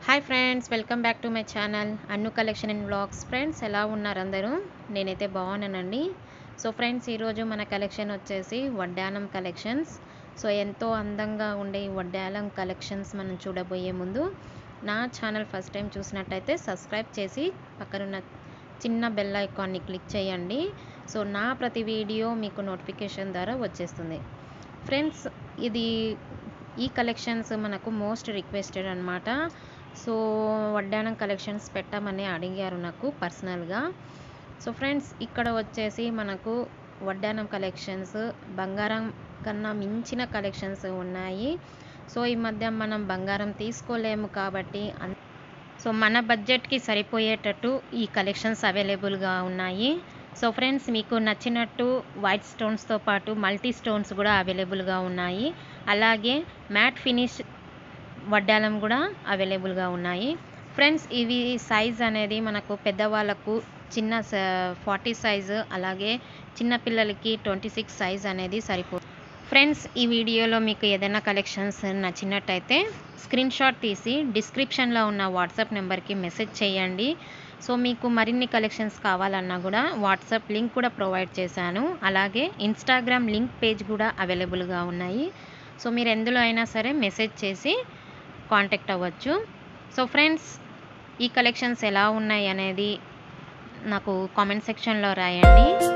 hi friends welcome back to my channel Annu collection and blogs friends ఎలా ఉన్నారు అందరూ నేనైతే బాగున్నానండి సో ఫ్రెండ్స్ ఈరోజు మన కలెక్షన్ వచ్చేసి వడ్డానం కలెక్షన్స్ సో ఎంతో అందంగా ఉండే ఈ వడ్డానం కలెక్షన్స్ మనం చూడబోయే ముందు నా ఛానల్ ఫస్ట్ టైం చూసినట్టయితే సబ్స్క్రైబ్ చేసి పక్కనున్న చిన్న బెల్ ఐకాన్ని క్లిక్ చేయండి సో నా ప్రతి వీడియో మీకు నోటిఫికేషన్ ద్వారా వచ్చేస్తుంది ఫ్రెండ్స్ ఇది ఈ కలెక్షన్స్ మనకు మోస్ట్ రిక్వెస్టెడ్ అనమాట సో వడ్డానం కలెక్షన్స్ పెట్టమని అడిగారు నాకు పర్సనల్గా సో ఫ్రెండ్స్ ఇక్కడ వచ్చేసి మనకు వడ్డానం కలెక్షన్స్ బంగారం కన్నా మించిన కలెక్షన్స్ ఉన్నాయి సో ఈ మధ్య మనం బంగారం తీసుకోలేము కాబట్టి అన్- సో మన బడ్జెట్కి సరిపోయేటట్టు ఈ కలెక్షన్స్ అవైలబుల్గా ఉన్నాయి సో ఫ్రెండ్స్ మీకు నచ్చినట్టు వైట్ స్టోన్స్తో పాటు మల్టీ స్టోన్స్ కూడా అవైలబుల్గా ఉన్నాయి అలాగే మ్యాట్ ఫినిష్ వడ్డాలం కూడా అవైలబుల్గా ఉన్నాయి ఫ్రెండ్స్ ఇవి సైజ్ అనేది మనకు పెద్దవాళ్ళకు చిన్న ఫార్టీ సైజు అలాగే చిన్న పిల్లలకి ట్వంటీ సిక్స్ సైజ్ అనేది సరిపోతుంది ఫ్రెండ్స్ ఈ వీడియోలో మీకు ఏదైనా కలెక్షన్స్ నచ్చినట్టయితే స్క్రీన్ షాట్ తీసి డిస్క్రిప్షన్లో ఉన్న వాట్సాప్ నెంబర్కి మెసేజ్ చేయండి సో మీకు మరిన్ని కలెక్షన్స్ కావాలన్నా కూడా వాట్సాప్ లింక్ కూడా ప్రొవైడ్ చేశాను అలాగే ఇన్స్టాగ్రామ్ లింక్ పేజ్ కూడా అవైలబుల్గా ఉన్నాయి సో మీరు ఎందులో అయినా సరే మెసేజ్ చేసి కాంటాక్ట్ అవ్వచ్చు సో ఫ్రెండ్స్ ఈ కలెక్షన్స్ ఎలా ఉన్నాయి అనేది నాకు కామెంట్ సెక్షన్లో రాయండి